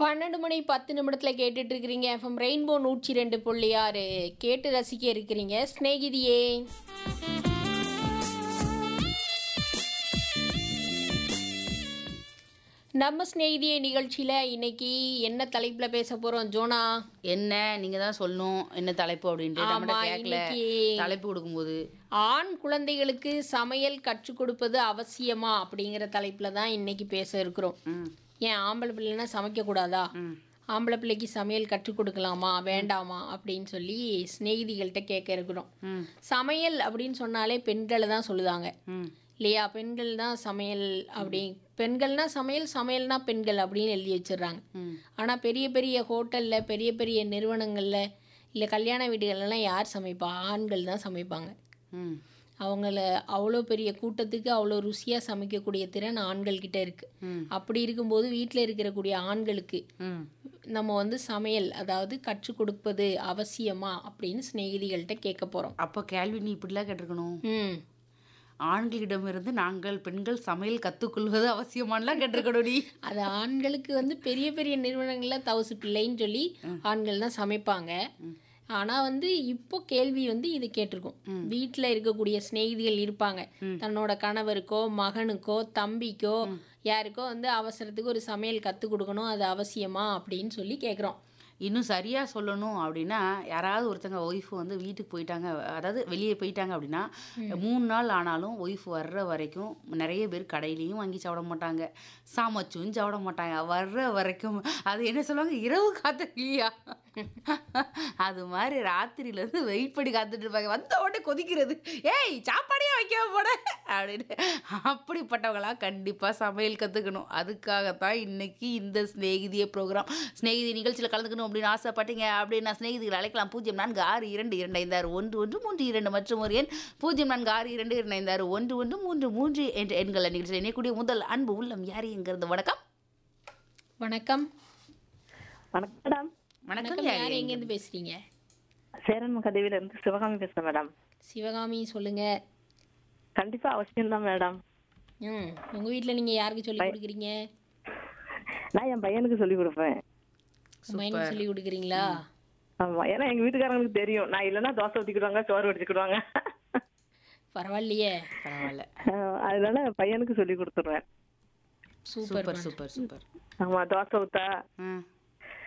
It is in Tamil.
பன்னெண்டு மணி பத்து நிமிடத்தில் கேட்டுட்டு இருக்கிறீங்க எஃப்எம் ரெயின்போ நூற்றி ரெண்டு புள்ளி ஆறு கேட்டு ரசிக்க இருக்கிறீங்க ஸ்நேகிதியே நம்ம ஸ்நேகிதியே நிகழ்ச்சியில் இன்னைக்கு என்ன தலைப்பில் பேச போகிறோம் ஜோனா என்ன நீங்க தான் சொல்லணும் என்ன தலைப்பு அப்படின்ட்டு நம்மகிட்ட ஆமா, கேட்கல இன்னைக்கு- தலைப்பு கொடுக்கும்போது ஆண் குழந்தைகளுக்கு சமையல் கற்றுக் கொடுப்பது அவசியமா அப்படிங்கிற தலைப்பில் தான் இன்னைக்கு பேச இருக்கிறோம் ம் ஏன் ஆம்பளை பிள்ளைன்னா சமைக்கக்கூடாதா ம் ஆம்பளை பிள்ளைக்கு சமையல் கற்றுக் கொடுக்கலாமா வேண்டாமா அப்படின்னு சொல்லி சிநேகிதிகள்கிட்ட கேட்க இருக்கிறோம் ம் சமையல் அப்படின்னு சொன்னாலே பெண்களை தான் சொல்லுதாங்க ம் இல்லையா பெண்கள் தான் சமையல் அப்படி பெண்கள்னா சமையல் சமையல்னா பெண்கள் அப்படின்னு எழுதி வச்சிடுறாங்க ம் ஆனால் பெரிய பெரிய ஹோட்டலில் பெரிய பெரிய நிறுவனங்களில் இல்லை கல்யாண வீடுகள்லாம் யார் சமைப்பா ஆண்கள் தான் சமைப்பாங்க ம் அவங்கள அவ்வளோ பெரிய கூட்டத்துக்கு அவ்வளோ ருசியாக சமைக்கக்கூடிய திறன் ஆண்கள்கிட்ட இருக்குது ம் அப்படி இருக்கும்போது வீட்டில் இருக்கக்கூடிய ஆண்களுக்கு ம் நம்ம வந்து சமையல் அதாவது கற்றுக் கொடுப்பது அவசியமா அப்படின்னு சிநேகிதிகள்கிட்ட கேட்க போகிறோம் அப்போ கேள்வி நீ இப்படிலாம் கேட்டிருக்கணும் ம் ஆண்களிடமிருந்து நாங்கள் பெண்கள் சமையல் கற்றுக்கொள்வது அவசியமானலாம் கேட்டிருக்கணும் நீ அது ஆண்களுக்கு வந்து பெரிய பெரிய நிறுவனங்களில் தவசு பிள்ளைன்னு சொல்லி ஆண்கள் தான் சமைப்பாங்க ஆனால் வந்து இப்போ கேள்வி வந்து இது கேட்டிருக்கோம் வீட்டில் இருக்கக்கூடிய சிநேகிதிகள் இருப்பாங்க தன்னோட கணவருக்கோ மகனுக்கோ தம்பிக்கோ யாருக்கோ வந்து அவசரத்துக்கு ஒரு சமையல் கற்றுக் கொடுக்கணும் அது அவசியமா அப்படின்னு சொல்லி கேட்குறோம் இன்னும் சரியாக சொல்லணும் அப்படின்னா யாராவது ஒருத்தங்க ஒய்ஃப் வந்து வீட்டுக்கு போயிட்டாங்க அதாவது வெளியே போயிட்டாங்க அப்படின்னா மூணு நாள் ஆனாலும் ஒய்ஃப் வர்ற வரைக்கும் நிறைய பேர் கடையிலையும் வாங்கி சாப்பிட மாட்டாங்க சமைச்சும் சாப்பிட மாட்டாங்க வர்ற வரைக்கும் அது என்ன சொல்லுவாங்க இரவு காத்த இல்லையா அது மாதிரி ராத்திரியிலேருந்து வெயிட் பண்ணி காத்துட்டு இருப்பாங்க வந்த உடனே கொதிக்கிறது ஏய் சாப்பாடையே வைக்காம போட அப்படின்னு அப்படிப்பட்டவங்களாம் கண்டிப்பாக சமையல் கற்றுக்கணும் அதுக்காகத்தான் இன்னைக்கு இந்த ஸ்நேகிதிய ப்ரோக்ராம் ஸ்நேகிதி நிகழ்ச்சியில் கலந்துக்கணும் அப்படின்னு ஆசைப்பட்டீங்க அப்படின்னு நான் ஸ்நேகிதிகளை அழைக்கலாம் பூஜ்ஜியம் நான்கு ஆறு இரண்டு இரண்டு ஐந்து ஆறு ஒன்று ஒன்று மூன்று இரண்டு மற்றும் ஒரு எண் பூஜ்ஜியம் நான்கு ஆறு இரண்டு இரண்டு ஐந்து ஆறு ஒன்று ஒன்று மூன்று மூன்று என்ற எண்களை நிகழ்ச்சியில் இணையக்கூடிய முதல் அன்பு உள்ளம் யாரைங்கிறது வணக்கம் வணக்கம் வணக்கம் மேடம் வணக்கம் வணக்கம் யார் யார் எங்கேருந்து பேசுகிறீங்க சேரன் கதவியில இருந்து சிவகாமி பேசுறேன் மேடம் சிவகாமி சொல்லுங்க கண்டிப்பா அவசியம் தான் மேடம் ம் உங்கள் வீட்டில் நீங்கள் யாருக்கு சொல்லி கொடுக்குறீங்க நான் என் பையனுக்கு சொல்லி கொடுப்பேன் உங்கள் பையனுக்கு சொல்லி கொடுக்குறீங்களா ஆமா ஏன்னா எங்க வீட்டுக்காரங்களுக்கு தெரியும் நான் இல்லைன்னா தோசை ஊத்திக்கிடுவாங்க சோறு வடிச்சுக்கிடுவாங்க பரவாயில்லையே பரவாயில்ல ஆஹ் அதனால பையனுக்கு சொல்லி கொடுத்துருவேன் சூப்பர் சூப்பர் சூப்பர் சூப்பர் ஆமா தோசை ஊத்தா ம்